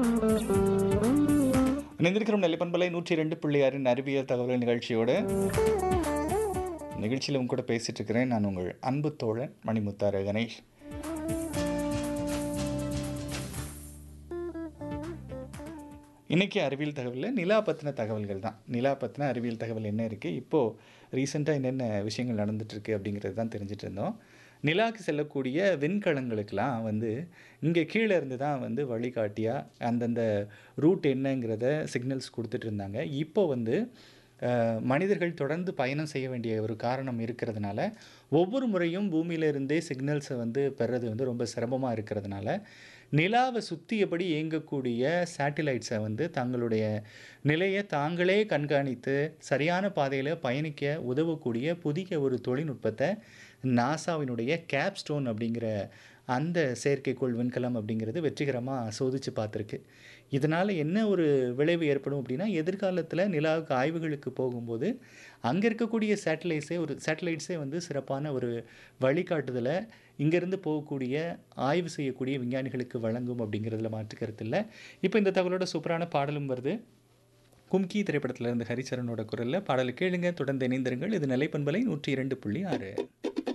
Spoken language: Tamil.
இணைந்திருக்கிறோம் நெல்லிப்பண்பலை நூற்றி ரெண்டு பிள்ளையாரின் அறிவியல் தகவல் நிகழ்ச்சியோடு நிகழ்ச்சியில் உங்க கூட பேசிட்டு இருக்கிறேன் நான் உங்கள் அன்பு தோழன் மணிமுத்தாறு கணேஷ் இன்னைக்கு அறிவியல் தகவலில் நிலா பற்றின தகவல்கள் தான் நிலா பற்றின அறிவியல் தகவல் என்ன இருக்குது இப்போது ரீசெண்டாக என்னென்ன விஷயங்கள் நடந்துட்டு இருக்கு அப்படிங்கிறது தான் தெரிஞ்சுட்டு இருந்தோம் நிலாக்கு செல்லக்கூடிய விண்கலங்களுக்கெல்லாம் வந்து இங்கே கீழே இருந்து தான் வந்து வழிகாட்டியாக அந்தந்த ரூட் என்னங்கிறத சிக்னல்ஸ் கொடுத்துட்டு இருந்தாங்க இப்போ வந்து அஹ், மனிதர்கள் தொடர்ந்து பயணம் செய்ய வேண்டிய ஒரு காரணம் இருக்கிறதுனால ஒவ்வொரு முறையும் பூமியிலிருந்தே சிக்னல்ஸை வந்து பெறது வந்து ரொம்ப சிரமமாக இருக்கிறதுனால நிலாவை சுற்றியபடி இயங்கக்கூடிய சேட்டிலைட்ஸை வந்து தங்களுடைய நிலையை தாங்களே கண்காணித்து சரியான பாதையில் பயணிக்க உதவக்கூடிய புதிய ஒரு தொழில்நுட்பத்தை நாசாவினுடைய கேப்ஸ்டோன் அப்படிங்கிற அந்த செயற்கைக்கோள் விண்கலம் அப்படிங்கிறது வெற்றிகரமாக சோதித்து பார்த்துருக்கு இதனால் என்ன ஒரு விளைவு ஏற்படும் அப்படின்னா எதிர்காலத்தில் நிலாவுக்கு ஆய்வுகளுக்கு போகும்போது அங்கே இருக்கக்கூடிய சேட்டலைட்ஸே ஒரு சேட்டலைட்ஸே வந்து சிறப்பான ஒரு வழிகாட்டுதலை இங்கேருந்து போகக்கூடிய ஆய்வு செய்யக்கூடிய விஞ்ஞானிகளுக்கு வழங்கும் அப்படிங்கிறதுல மாற்று கருத்து இல்லை இப்போ இந்த தகவலோட சூப்பரான பாடலும் வருது கும்கி திரைப்படத்தில் இருந்து ஹரிச்சரனோட குரலில் பாடலை கேளுங்க தொடர்ந்து இணைந்திருங்கள் இது நிலைப்பண்பலை நூற்றி இரண்டு புள்ளி ஆறு